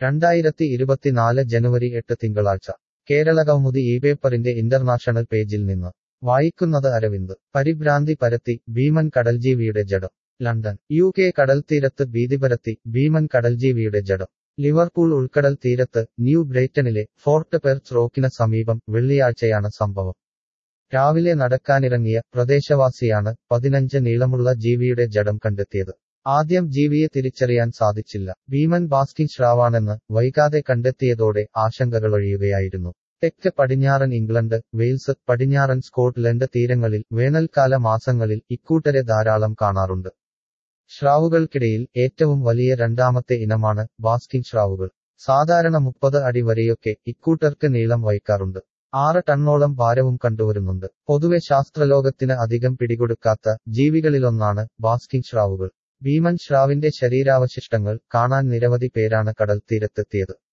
രണ്ടായിരത്തി ഇരുപത്തിനാല് ജനുവരി എട്ട് തിങ്കളാഴ്ച കേരളകൗമുദി ഈ പേപ്പറിന്റെ ഇന്റർനാഷണൽ പേജിൽ നിന്ന് വായിക്കുന്നത് അരവിന്ദ് പരിഭ്രാന്തി പരത്തി ഭീമൻ കടൽജീവിയുടെ ജഡം ലണ്ടൻ യു കെ കടൽത്തീരത്ത് ഭീതി പരത്തി ഭീമൻ കടൽജീവിയുടെ ജഡം ലിവർപൂൾ ഉൾക്കടൽ തീരത്ത് ന്യൂ ബ്രൈറ്റനിലെ ഫോർട്ട് പെർച്ച് റോക്കിന് സമീപം വെള്ളിയാഴ്ചയാണ് സംഭവം രാവിലെ നടക്കാനിറങ്ങിയ പ്രദേശവാസിയാണ് പതിനഞ്ച് നീളമുള്ള ജീവിയുടെ ജഡം കണ്ടെത്തിയത് ആദ്യം ജീവിയെ തിരിച്ചറിയാൻ സാധിച്ചില്ല ഭീമൻ ബാസ്കിൻ ശ്രാവാണെന്ന് വൈകാതെ കണ്ടെത്തിയതോടെ ആശങ്കകളൊഴിയുകയായിരുന്നു തെക്ക് പടിഞ്ഞാറൻ ഇംഗ്ലണ്ട് വെയിൽസ് പടിഞ്ഞാറൻ സ്കോട്ട്ലൻഡ് തീരങ്ങളിൽ വേനൽക്കാല മാസങ്ങളിൽ ഇക്കൂട്ടരെ ധാരാളം കാണാറുണ്ട് ശ്രാവുകൾക്കിടയിൽ ഏറ്റവും വലിയ രണ്ടാമത്തെ ഇനമാണ് ബാസ്കിൻ ശ്രാവുകൾ സാധാരണ മുപ്പത് അടി വരെയൊക്കെ ഇക്കൂട്ടർക്ക് നീളം വഹിക്കാറുണ്ട് ആറ് ടണ്ണോളം ഭാരവും കണ്ടുവരുന്നുണ്ട് പൊതുവെ ശാസ്ത്രലോകത്തിന് അധികം പിടികൊടുക്കാത്ത ജീവികളിലൊന്നാണ് ബാസ്കിൻ ശ്രാവുകൾ ഭീമൻ ശ്രാവിന്റെ ശരീരാവശിഷ്ടങ്ങൾ കാണാൻ നിരവധി പേരാണ് കടൽ തീരത്തെത്തിയത്